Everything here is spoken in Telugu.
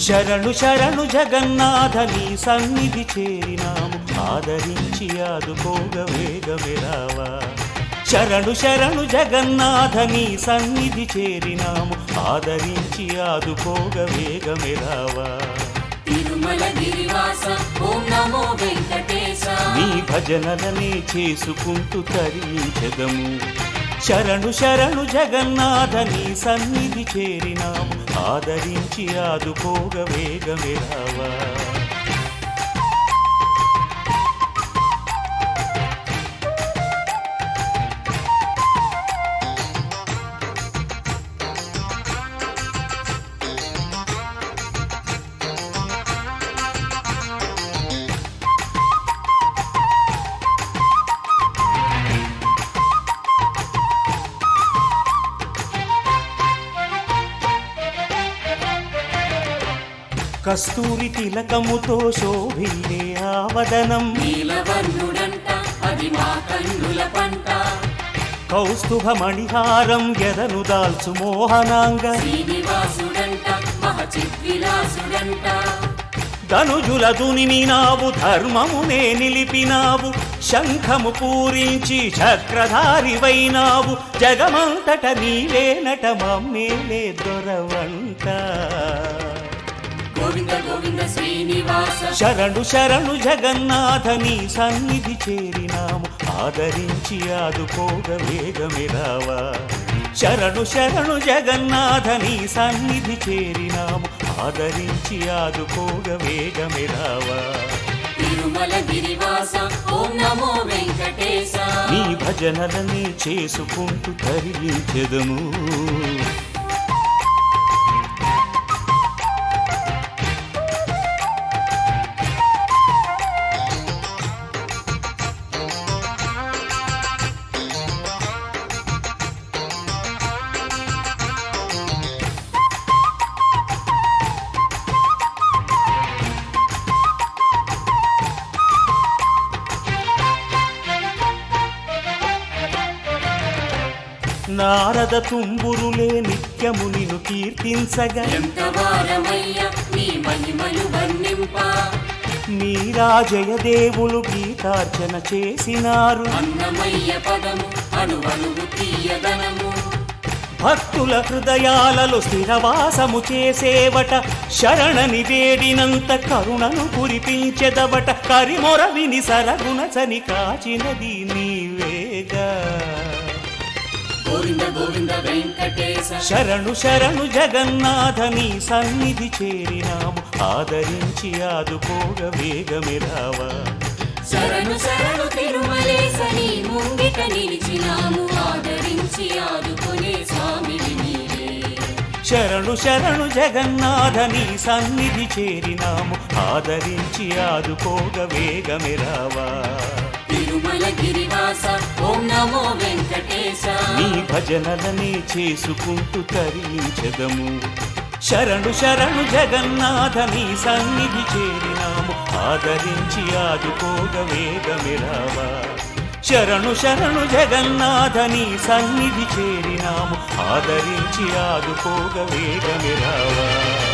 శరణు శరణు జగన్నాథ నీ సన్నిధి చేరినాము ఆదరించి ఆదుకోగ వేగమే రావా శరణు శరణు జగన్నాథ నీ సన్నిధి చేరినాము ఆదరించి ఆదుకోగ వేగమే రావా తిరుమల గిరివాస ఓం నమో వెంకటేశ నీ భజనలనే చేసుకుంటూ తరించదము శరణు శరణు జగన్నాథ నీ సన్నిధి చేరినాము ఆదరించి ఆదుకోగ వేగమే రావా కస్తూరి తిలకముతో శోభిల్లే ఆవదనం నీలవర్ణుడంట అది మా కన్నుల పంట కౌస్తుభ మణిహారం ఎదను దాల్చు మోహనాంగ శ్రీనివాసుడంట మహచిద్విలాసుడంట ధనుజుల దునిమినావు ధర్మమునే నిలిపినావు శంఖము పూరించి చక్రధారివైనావు జగమంతట నీవేనట మమ్మేలే దొరవంట గోవింద గోవింద శ్రీనివాస శరణు శరణు జగన్నాథ నీ సన్నిధి చేరినాము ఆదరించి ఆదుకోగ వేగమే రావా శరణు శరణు జగన్నాథ నీ సన్నిధి చేరినాము ఆదరించి ఆదుకోగ వేగమే రావా తిరుమల గిరివాస ఓం నమో వెంకటేశ నీ భజనలని చేసుకుంటూ తరించెదము నారద తుంబురులే నిత్యము నిన్ను కీర్తించగా ఎంత వారమయ్య నీ మహిమలు వర్ణింప నీరాజయ దేవులు గీతార్చన చేసినారు అన్నమయ్య పదము అణువణువు తీయదనము భక్తుల హృదయాలలో స్థిరవాసము చేసేవట శరణని వేడినంత కరుణను కురిపించెదవట కరిమొర విని సరగుణ చని కాచినది నీవేగా గోవింద గోవింద వెంకటేశ శరణు శరణు జగన్నాథ నీ సన్నిధి చేరినాము ఆదరించి ఆదుకోగ వేగమే రావా శరణు శరణు తిరుమలేశని ముంగిట నిలిచినాము ఆదరించి ఆదుకునే స్వామిని నీవే శరణు శరణు జగన్నాథ నీ సన్నిధి చేరినాము ఆదరించి ఆదుకోగ వేగమే రావా తిరుమల గిరివాస ఓం నమో వెంకటేశ నీ భజనలని చేసుకుంటూ తరించదము శరణు శరణు జగన్నాథ నీ సన్నిధి చేరినాము ఆదరించి ఆదుకోగ వేగమే రావా శరణు శరణు జగన్నాథ నీ సన్నిధి చేరినాము ఆదరించి ఆదుకోగ వేగమే రావా